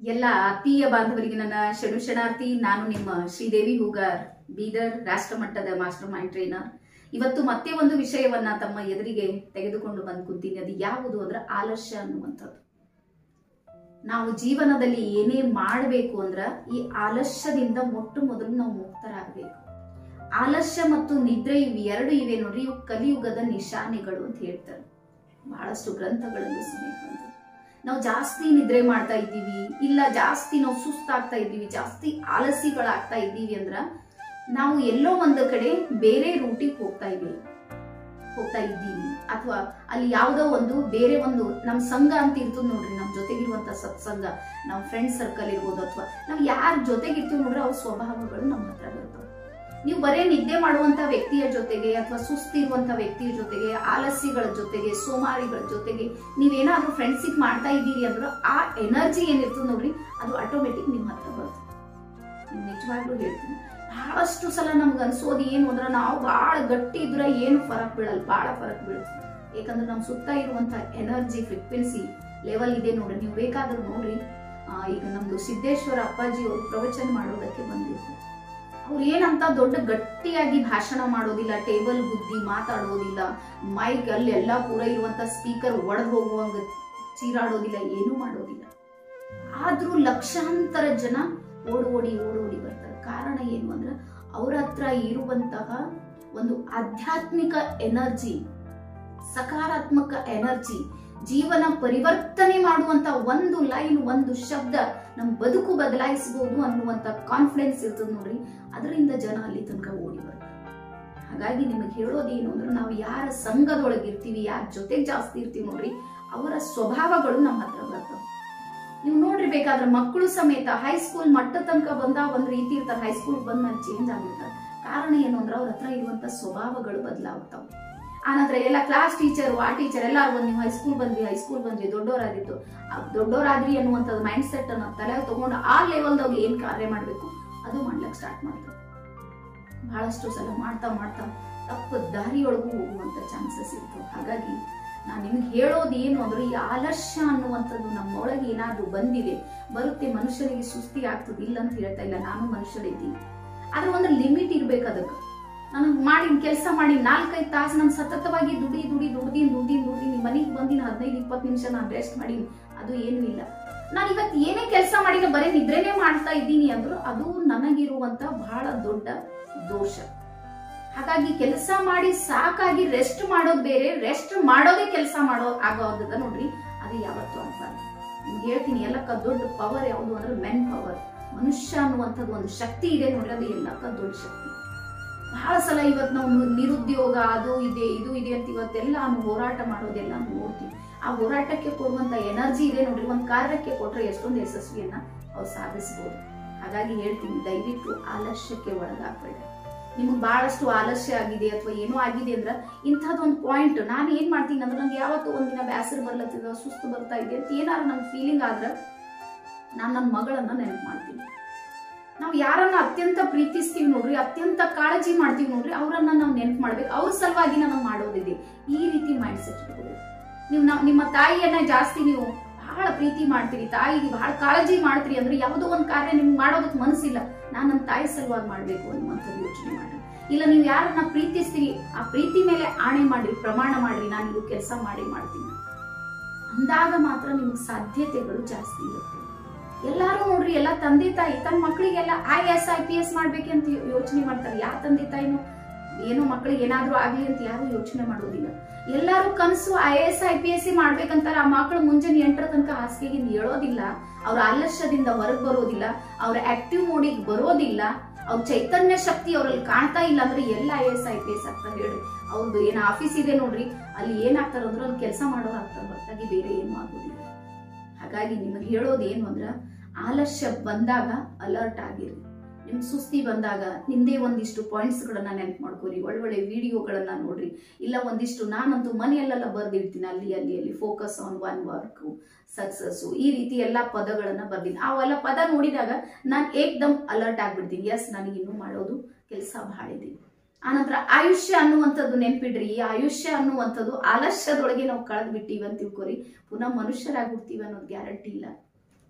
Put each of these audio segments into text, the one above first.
ಎಲ್ಲ ಆತ್ಮೀಯ ಬಾಂಧವರಿಗೆ ನನ್ನ ಶರಣಾರ್ಥಿ ನಾನು ನಿಮ್ಮ ಶ್ರೀದೇವಿ ಹೂಗಾರ್ ಬೀದರ್ ರಾಷ್ಟ್ರ ಮಟ್ಟದ ಮಾಸ್ಟರ್ ಮೈಂಡ್ ಟ್ರೈನರ್ ಇವತ್ತು ಮತ್ತೆ ಒಂದು ವಿಷಯವನ್ನ ತಮ್ಮ ಎದುರಿಗೆ ತೆಗೆದುಕೊಂಡು ಬಂದು ಕುಂತೀನಿ ಅದು ಯಾವುದು ಅಂದ್ರೆ ಆಲಸ್ಯ ಅನ್ನುವಂಥದ್ದು ನಾವು ಜೀವನದಲ್ಲಿ ಏನೇ ಮಾಡಬೇಕು ಅಂದ್ರ ಈ ಆಲಸ್ಯದಿಂದ ಮೊಟ್ಟ ಮೊದಲು ನಾವು ಮುಕ್ತರಾಗಬೇಕು ಆಲಸ್ಯ ಮತ್ತು ನಿದ್ರೆ ಇವು ಎರಡು ಇವೆ ನೋಡ್ರಿ ಇವು ಕಲಿಯುಗದ ನಿಶಾನೆಗಳು ಅಂತ ಹೇಳ್ತಾರೆ ಬಹಳಷ್ಟು ಗ್ರಂಥಗಳಲ್ಲೂ ಸಮೇತ ಬಂದಿದೆ. ನಾವು ಜಾಸ್ತಿ ನಿದ್ರೆ ಮಾಡ್ತಾ ಇದ್ದೀವಿ ಇಲ್ಲ ಜಾಸ್ತಿ ನಾವು ಸುಸ್ತಾಗ್ತಾ ಇದ್ದೀವಿ ಜಾಸ್ತಿ ಆಲಸಿಗಳಾಗ್ತಾ ಇದ್ದೀವಿ ಅಂದ್ರ ನಾವು ಎಲ್ಲೋ ಒಂದು ಕಡೆ ಬೇರೆ ರೂಟಿಗೆ ಹೋಗ್ತಾ ಇದ್ದೀವಿ ಹೋಗ್ತಾ ಇದ್ದೀವಿ ಅಥವಾ ಅಲ್ಲಿ ಯಾವುದೋ ಒಂದು ಬೇರೆ ಒಂದು ನಮ್ಮ ಸಂಘ ಅಂತ ಇರ್ತದೆ ನೋಡ್ರಿ ನಮ್ಮ ಜೊತೆಗಿರುವಂತ ಸತ್ಸಂಗ ನಮ್ಮ ಫ್ರೆಂಡ್ ಸರ್ಕಲ್ ಇರ್ಬೋದು ಅಥವಾ ನಾವು ಯಾರ ಜೊತೆಗಿರ್ತೀವಿ ನೋಡ್ರಿ ಅವ್ರ ಸ್ವಭಾವಗಳು ನಮ್ಮ ಹತ್ರ ಬರ್ತವೆ ನೀವು ಬರೇ ನಿದ್ದೆ ಮಾಡುವಂತ ವ್ಯಕ್ತಿಯ ಜೊತೆಗೆ ಅಥವಾ ಸುಸ್ತಿರುವಂತ ವ್ಯಕ್ತಿಯ ಜೊತೆಗೆ ಆಲಸ್ಯಗಳ ಜೊತೆಗೆ ಸೋಮಾರಿಗಳ ಜೊತೆಗೆ ನೀವೇನಾದ್ರೂ ಫ್ರೆಂಡ್ಶಿಪ್ ಮಾಡ್ತಾ ಇದ್ದೀರಿ ಅಂದ್ರೆ ಆ ಎನರ್ಜಿ ಏನಿರ್ತದೆ ನೋಡ್ರಿ ಅದು ಆಟೋಮೆಟಿಕ್ ನಿಮ್ಮ ಹತ್ರ ಬರ್ತದೆ ನಿಮ್ಗ್ ನಿಜವಾಗ್ಲೂ ಹೇಳ್ತೀನಿ ಬಹಳಷ್ಟು ಸಲ ನಮ್ಗೆ ಅನ್ಸೋದು ಏನು ಅಂದ್ರೆ ನಾವು ಬಹಳ ಗಟ್ಟಿ ಇದ್ರೆ ಏನು ಫರಕ್ ಬೀಳಲ್ಲ ಬಹಳ ಫರಕ್ ಬೀಳುತ್ತೆ ಯಾಕಂದ್ರೆ ನಮ್ಮ ಸುತ್ತ ಇರುವಂತ ಎನರ್ಜಿ ಫ್ರೀಕ್ವೆನ್ಸಿ ಲೆವೆಲ್ ಇದೆ ನೋಡ್ರಿ ನೀವು ಬೇಕಾದ್ರೂ ನೋಡ್ರಿ ಆ, ಈಗ ನಮ್ದು ಸಿದ್ದೇಶ್ವರ ಅಪ್ಪಾಜಿ ಅವರು ಪ್ರವಚನ ಮಾಡೋದಕ್ಕೆ ಬಂದಿದ್ರು ಅವ್ರು ಏನಂತ ದೊಡ್ಡ ಗಟ್ಟಿಯಾಗಿ ಭಾಷಣ ಮಾಡೋದಿಲ್ಲ ಟೇಬಲ್ ಬುದ್ಧಿ ಮಾತಾಡೋದಿಲ್ಲ ಮೈಕ್ ಅಲ್ಲಿ ಎಲ್ಲಾ ಪೂರ ಇರುವಂತ ಸ್ಪೀಕರ್ ಒಡೆದು ಹೋಗುವಂಗ ಚೀರಾಡೋದಿಲ್ಲ ಏನೂ ಮಾಡೋದಿಲ್ಲ ಆದ್ರೂ ಲಕ್ಷಾಂತರ ಜನ ಓಡ್ ಓಡಿ ಓಡ್ ಓಡಿ ಬರ್ತಾರೆ ಕಾರಣ ಏನು ಅಂದ್ರೆ ಅವ್ರ ಹತ್ರ ಇರುವಂತಹ ಒಂದು ಆಧ್ಯಾತ್ಮಿಕ ಎನರ್ಜಿ ಸಕಾರಾತ್ಮಕ ಎನರ್ಜಿ ಜೀವನ ಪರಿವರ್ತನೆ ಮಾಡುವಂತ ಒಂದು ಲೈನ್ ಒಂದು ಶಬ್ದ ನಮ್ಮ ಬದುಕು ಬದಲಾಯಿಸಬಹುದು ಅನ್ನುವಂತ ಕಾನ್ಫಿಡೆನ್ಸ್ ಇರ್ತದೆ ನೋಡ್ರಿ ಅದರಿಂದ ಜನ ಅಲ್ಲಿ ತನಕ ಓಡಿ ಬರ್ತಾರೆ ಹಾಗಾಗಿ ನಿಮಗೆ ಹೇಳೋದೇನು ಅಂದ್ರೆ ನಾವು ಯಾರ ಸಂಘದೊಳಗೆ ಇರ್ತೀವಿ ಯಾರ ಜೊತೆಗೆ ಜಾಸ್ತಿ ಇರ್ತೀವಿ ನೋಡ್ರಿ ಅವರ ಸ್ವಭಾವಗಳು ನಮ್ಮ ಹತ್ರ ಬರ್ತವೆ ನೀವು ನೋಡ್ರಿ ಬೇಕಾದ್ರೆ ಮಕ್ಕಳು ಸಮೇತ ಹೈಸ್ಕೂಲ್ ಮಟ್ಟ ತನಕ ಬಂದ ಒಂದ್ ರೀತಿ ಇರ್ತಾರೆ ಹೈಸ್ಕೂಲ್ ಬಂದ್ ಮೇಲೆ ಚೇಂಜ್ ಆಗಿರ್ತಾರೆ ಕಾರಣ ಏನು ಅಂದ್ರೆ ಅವ್ರ ಹತ್ರ ಇರುವಂತ ಸ್ವಭಾವಗಳು ಬದಲಾಗ್ತಾವ ಆನಂತರ ಎಲ್ಲ ಕ್ಲಾಸ್ ಟೀಚರ್ ಆ ಟೀಚರ್ ಎಲ್ಲ ಒಂದ್ ನೀವು ಹೈಸ್ಕೂಲ್ ಬಂದ್ವಿ ಹೈಸ್ಕೂಲ್ ಬಂದ್ವಿ ದೊಡ್ಡವರಾಗಿತ್ತು ಆ ದೊಡ್ಡವರಾದ್ರಿ ಅನ್ನುವಂಥದ್ದು ಮೈಂಡ್ ಸೆಟ್ ಅನ್ನ ತಲೆ ತಗೊಂಡು ಆ ಲೆವೆಲ್ದಾಗ ಏನ್ ಕಾರ್ಯ ಮಾಡ್ಬೇಕು ಅದು ಮಾಡ್ಲಿಕ್ಕೆ ಸ್ಟಾರ್ಟ್ ಮಾಡ್ತಾರೆ ಬಹಳಷ್ಟು ಸಲ ಮಾಡ್ತಾ ಮಾಡ್ತಾ ತಪ್ಪು ದಾರಿಯೊಳಗೂ ಹೋಗುವಂತ ಚಾನ್ಸಸ್ ಇರ್ತವೆ ಹಾಗಾಗಿ ನಾನು ನಿಮ್ಗೆ ಹೇಳೋದು ಏನು ಅಂದ್ರೆ ಈ ಆಲಸ್ಯ ಅನ್ನುವಂಥದ್ದು ನಮ್ಮೊಳಗೆ ಏನಾದ್ರೂ ಬಂದಿದೆ ಬರುತ್ತೆ ಮನುಷ್ಯನಿಗೆ ಸುಸ್ತಿ ಆಗ್ತದೆ ಇಲ್ಲ ಅಂತ ಹೇಳ್ತಾ ಇಲ್ಲ ನಾನು ಮನುಷ್ಯರಿದ್ದೀನಿ ಆದ್ರೆ ಒಂದು ಲಿಮಿಟ್ ಇರ್ಬೇಕು ಅದಕ್ಕೆ ನಾನು ಮಾಡಿನ ಕೆಲಸ ಮಾಡಿ ನಾಲ್ಕೈದು ತಾಸು ನಾನು ಸತತವಾಗಿ ದುಡಿ ದುಡಿ ದುಡ್ದಿನ್ ದುಡ್ದಿನ್ ದುಡ್ದಿನಿ ಮನೆಗೆ ಬಂದಿನ ಹದಿನೈದು ಇಪ್ಪತ್ತು ನಿಮಿಷ ನಾನು ರೆಸ್ಟ್ ಮಾಡೀನಿ ಅದು ಏನೂ ಇಲ್ಲ ನಾನು ಇವತ್ತು ಏನೇ ಕೆಲಸ ಮಾಡಿಲ್ಲ ಬರೀ ನಿದ್ರೆನೇ ಮಾಡ್ತಾ ಇದ್ದೀನಿ ಅಂದ್ರು ಅದು ನನಗಿರುವಂತ ಬಹಳ ದೊಡ್ಡ ದೋಷ ಹಾಗಾಗಿ ಕೆಲಸ ಮಾಡಿ ಸಾಕಾಗಿ ರೆಸ್ಟ್ ಮಾಡೋದು ಬೇರೆ ರೆಸ್ಟ್ ಮಾಡೋದೇ ಕೆಲಸ ಮಾಡೋ ಆಗೋದ ನೋಡ್ರಿ ಅದು ಯಾವತ್ತೂ ಅಂತ ನಿಮ್ಗೆ ಹೇಳ್ತೀನಿ ಎಲ್ಲಕ್ಕ ದೊಡ್ಡ ಪವರ್ ಯಾವುದು ಅಂದ್ರೆ ಮೆನ್ ಪವರ್ ಮನುಷ್ಯ ಅನ್ನುವಂಥದ್ದು ಒಂದು ಶಕ್ತಿ ಇದೆ ನೋಡ್ರಿ ಅದು ಎಲ್ಲಕ್ಕ ದೊಡ್ಡ ಶಕ್ತಿ ಬಹಳ ಸಲ ಇವತ್ತು ನಾವು ನಿರುದ್ಯೋಗ ಅದು ಇದೆ ಇದು ಇದೆ ಅಂತ ಇವತ್ತೆಲ್ಲ ನಾವು ಹೋರಾಟ ಮಾಡೋದೆಲ್ಲ ನೋಡ್ತೀವಿ ಆ ಹೋರಾಟಕ್ಕೆ ಕೊಡುವಂತ ಎನರ್ಜಿ ಇದೆ ನೋಡ್ರಿ ಒಂದು ಕಾರ್ಯಕ್ಕೆ ಕೊಟ್ರೆ ಎಷ್ಟೊಂದು ಯಶಸ್ವಿಯನ್ನ ಅವ್ರು ಸಾಧಿಸಬಹುದು ಹಾಗಾಗಿ ಹೇಳ್ತೀನಿ ದಯವಿಟ್ಟು ಆಲಸ್ಯಕ್ಕೆ ಒಳಗಾಗಬೇಡ ನಿಮ್ಗೆ ಬಹಳಷ್ಟು ಆಲಸ್ಯ ಆಗಿದೆ ಅಥವಾ ಏನೋ ಆಗಿದೆ ಅಂದ್ರೆ ಇಂಥದ್ದೊಂದು ಪಾಯಿಂಟ್ ನಾನು ಏನ್ ಮಾಡ್ತೀನಿ ಅಂದ್ರೆ ನಂಗೆ ಯಾವತ್ತೂ ಒಂದಿನ ಬ್ಯಾಸರ ಬರ್ಲತ್ತಿದ ಸುಸ್ತು ಬರ್ತಾ ಇದೆ ಅಂತ ಏನಾದ್ರು ನಂಗೆ ಫೀಲಿಂಗ್ ಆದ್ರೆ ನಾನು ನನ್ನ ಮಗಳನ್ನ ನೆನಪು ಮಾಡ್ತೀನಿ ನಾವು ಯಾರನ್ನ ಅತ್ಯಂತ ಪ್ರೀತಿಸ್ತೀವಿ ನೋಡ್ರಿ ಅತ್ಯಂತ ಕಾಳಜಿ ಮಾಡ್ತೀವಿ ನೋಡ್ರಿ ಅವರನ್ನ ನಾವು ನೆನಪು ಮಾಡ್ಬೇಕು ಅವ್ರ ಸಲುವಾಗಿ ನಾವು ಮಾಡೋದಿದೆ ಈ ರೀತಿ ಮೈಂಡ್ ಸೆಟ್ ಇಟ್ಕೋಬೇಕು ನೀವು ನಾವು ನಿಮ್ಮ ತಾಯಿಯನ್ನ ಜಾಸ್ತಿ ನೀವು ಬಹಳ ಪ್ರೀತಿ ಮಾಡ್ತೀರಿ ತಾಯಿಗೆ ಬಹಳ ಕಾಳಜಿ ಮಾಡ್ತೀರಿ ಅಂದ್ರೆ ಯಾವುದೋ ಒಂದು ಕಾರ್ಯ ನಿಮ್ಗೆ ಮಾಡೋದಕ್ಕೆ ಮನಸ್ಸಿಲ್ಲ ನಾನು ನನ್ನ ತಾಯಿ ಸಲುವಾಗಿ ಮಾಡ್ಬೇಕು ಅನ್ನುವಂಥದ್ದು ಯೋಚನೆ ಮಾಡಿ ಇಲ್ಲ ನೀವು ಯಾರನ್ನ ಪ್ರೀತಿಸ್ತೀರಿ ಆ ಪ್ರೀತಿ ಮೇಲೆ ಆಣೆ ಮಾಡ್ರಿ ಪ್ರಮಾಣ ಮಾಡ್ರಿ ನಾನು ಇದು ಕೆಲಸ ಮಾಡಿ ಮಾಡ್ತೀನಿ ಅಂದಾಗ ಮಾತ್ರ ನಿಮ್ಗೆ ಸಾಧ್ಯತೆಗಳು ಜಾಸ್ತಿ ಇರುತ್ತೆ ಎಲ್ಲಾರು ನೋಡ್ರಿ ಎಲ್ಲ ತಂದೆ ತಾಯಿ ತಮ್ಮ ಮಕ್ಕಳಿಗೆಲ್ಲ I S I P S ಮಾಡ್ಬೇಕಂತ ಯೋಚನೆ ಮಾಡ್ತಾರೆ ಯಾವ ತಂದೆ ತಾಯಿನೂ ಏನೋ ಮಕ್ಕಳಿಗೆ ಏನಾದ್ರೂ ಆಗ್ಲಿ ಅಂತ ಯಾರು ಯೋಚನೆ ಮಾಡೋದಿಲ್ಲ ಎಲ್ಲಾರು ಕನಸು I S I P S C ಮಾಡ್ಬೇಕಂತಾರೆ ಆ ಮಕ್ಕಳು ಮುಂಜಾನೆ ಎಂಟರ ತನಕ ಹಾಸಿಗೆಗೆ ಹೇಳೋದಿಲ್ಲ ಅವ್ರ ಆಲಸ್ಯದಿಂದ ಹೊರಗೆ ಬರೋದಿಲ್ಲ ಅವ್ರ ಆಕ್ಟಿವ್ ಮೋಡಿಗೆ ಬರೋದಿಲ್ಲ ಅವ್ರ ಚೈತನ್ಯ ಶಕ್ತಿ ಅವ್ರಲ್ಲಿ ಕಾಣ್ತಾ ಇಲ್ಲ ಅಂದ್ರೆ ಎಲ್ಲ I S I P S ಆಗ್ತಾರೆ ಹೇಳ್ರಿ ಅವ್ರದ್ದು ಏನ್ ಆಫೀಸ್ ಇದೆ ನೋಡ್ರಿ ಅಲ್ಲಿ ಏನಾಗ್ತಾರ ಅಂದ್ರೆ ಅಲ್ಲಿ ಕೆಲಸ ಮಾಡೋರು ಆಗ್ತಾರೆ ಹೊರತಾಗಿ ಬೇರೆ ಏನು ಆಗೋದಿಲ್ಲ ಹಾಗಾಗಿ ನಿಮಗೆ ಹೇಳೋದು ಏನು ಅಂದ್ರ ಆಲಸ್ಯ ಬಂದಾಗ ಅಲರ್ಟ್ ಆಗಿರಿ ನಿಮ್ ಸುಸ್ತಿ ಬಂದಾಗ ನಿಮ್ದೇ ಒಂದಿಷ್ಟು ಪಾಯಿಂಟ್ಸ್ ಗಳನ್ನ ನೆನ್ಪು ಮಾಡ್ಕೋರಿ ಒಳ್ಳೊಳ್ಳೆ ವಿಡಿಯೋಗಳನ್ನ ನೋಡ್ರಿ ಇಲ್ಲ ಒಂದಿಷ್ಟು ನಾನಂತೂ ಮನೆಯಲ್ಲೆಲ್ಲ ಬರ್ದಿರ್ತೀನಿ ಅಲ್ಲಿ ಅಲ್ಲಿ ಅಲ್ಲಿ focus on one work success ಈ ರೀತಿ ಎಲ್ಲಾ ಪದಗಳನ್ನ ಬರ್ದೀನಿ ಅವೆಲ್ಲ ಪದ ನೋಡಿದಾಗ ನಾನು ಏಕ್ದಮ್ ಅಲರ್ಟ್ ಆಗ್ಬಿಡ್ತೀನಿ ಎಸ್ ನನಗೆ ಇನ್ನೂ ಮಾಡೋದು ಕೆಲಸ ಬಹಳ ಇದೆ ಆನಂತರ ಆಯುಷ್ಯ ಅನ್ನುವಂಥದ್ದು ನೆನ್ಪಿಡ್ರಿ ಈ ಆಯುಷ್ಯ ಅನ್ನುವಂಥದ್ದು ಆಲಸ್ಯದೊಳಗೆ ನಾವು ಕಳೆದು ಬಿಟ್ಟಿವಿ ಅಂತ ತಿಳ್ಕೊರಿ ಪುನಃ ಮನುಷ್ಯರಾಗ್ಬಿಡ್ತೀವಿ ಅನ್ನೋದು ಗ್ಯಾರಂಟಿ ಇಲ್ಲ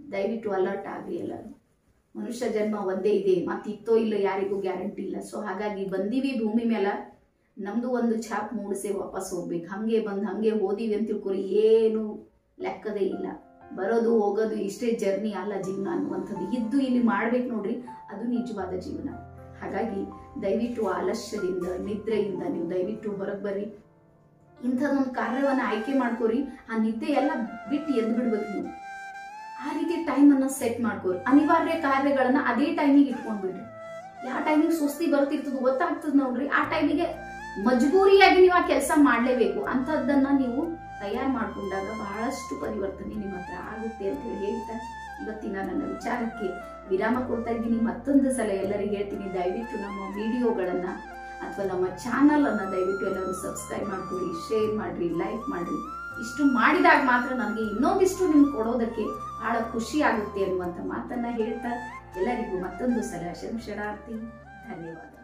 ದಯವಿಟ್ಟು ಅಲರ್ಟ್ ಆಗಲಿ ಎಲ್ಲರೂ ಮನುಷ್ಯ ಜನ್ಮ ಒಂದೇ ಇದೆ ಮತ್ತೆ ಇತ್ತೋ ಇಲ್ಲ ಯಾರಿಗೂ ಗ್ಯಾರಂಟಿ ಇಲ್ಲ ಸೊ ಹಾಗಾಗಿ ಬಂದೀವಿ ಭೂಮಿ ಮೇಲೆ ನಮ್ದು ಒಂದು ಛಾಪ್ ಮೂಡಿಸಿ ವಾಪಸ್ ಹೋಗ್ಬೇಕು ಹಂಗೆ ಬಂದು ಹಂಗೆ ಹೋದಿವಿ ಅಂತ ತಿಳ್ಕೊರಿ ಏನು ಲೆಕ್ಕದೇ ಇಲ್ಲ ಬರೋದು ಹೋಗೋದು ಇಷ್ಟೇ ಜರ್ನಿ ಅಲ್ಲ ಜೀವನ ಅನ್ನುವಂಥದ್ದು ಇದ್ದು ಇಲ್ಲಿ ಮಾಡ್ಬೇಕು ನೋಡ್ರಿ ಅದು ನಿಜವಾದ ಜೀವನ ಹಾಗಾಗಿ ದಯವಿಟ್ಟು ಆಲಸ್ಯದಿಂದ ನಿದ್ರೆಯಿಂದ ನೀವು ದಯವಿಟ್ಟು ಹೊರಗೆ ಬರ್ರಿ ಇಂಥದ್ದೊಂದು ಕಾರ್ಯವನ್ನು ಆಯ್ಕೆ ಮಾಡ್ಕೋರಿ ಆ ನಿದ್ದೆ ಎಲ್ಲ ಬಿಟ್ಟು ಎದ್ದು ಬಿಡ್ಬೇಕು ನೀವು ಆ ರೀತಿ ಟೈಮನ್ನು ಸೆಟ್ ಮಾಡ್ಕೋರಿ ಅನಿವಾರ್ಯ ಕಾರ್ಯಗಳನ್ನ ಅದೇ ಟೈಮಿಗೆ ಇಟ್ಕೊಂಡ್ಬಿಡ್ರಿ ಯಾವ ಟೈಮಿಗೆ ಸುಸ್ತಿ ಬರ್ತಿರ್ತದ ಗೊತ್ತಾಗ್ತದ ನೋಡ್ರಿ ಆ ಟೈಮಿಗೆ ಮಜಬೂರಿಯಾಗಿ ನೀವು ಆ ಕೆಲಸ ಮಾಡಲೇಬೇಕು ಅಂಥದ್ದನ್ನ ನೀವು ತಯಾರು ಮಾಡ್ಕೊಂಡಾಗ ಬಹಳಷ್ಟು ಪರಿವರ್ತನೆ ನಿಮ್ಮ ಹತ್ರ ಆಗುತ್ತೆ ಅಂತ ಹೇಳಿ ಹೇಳ್ತಾ ಇವತ್ತಿನ ನನ್ನ ವಿಚಾರಕ್ಕೆ ವಿರಾಮ ಕೊಡ್ತಾ ಇದ್ದೀನಿ ಮತ್ತೊಂದು ಸಲ ಎಲ್ಲರಿಗೆ ಹೇಳ್ತೀನಿ ದಯವಿಟ್ಟು ನಮ್ಮ ವಿಡಿಯೋಗಳನ್ನ ಅಥವಾ ನಮ್ಮ ಚಾನಲ್ ಅನ್ನ ದಯವಿಟ್ಟು ಎಲ್ಲರೂ ಸಬ್ಸ್ಕ್ರೈಬ್ ಮಾಡ್ಕೊಳ್ಳಿ ಶೇರ್ ಮಾಡ್ರಿ ಲೈಕ್ ಮಾಡ್ರಿ ಇಷ್ಟು ಮಾಡಿದಾಗ ಮಾತ್ರ ನನಗೆ ಇನ್ನೊಂದಿಷ್ಟು ನಿಮ್ಗೆ ಕೊಡೋದಕ್ಕೆ ಬಹಳ ಖುಷಿ ಆಗುತ್ತೆ ಅನ್ನುವಂಥ ಮಾತನ್ನ ಹೇಳ್ತಾ ಎಲ್ಲರಿಗೂ ಮತ್ತೊಂದು ಸಲ ಶಂಶರಾರ್ತಿ ಧನ್ಯವಾದ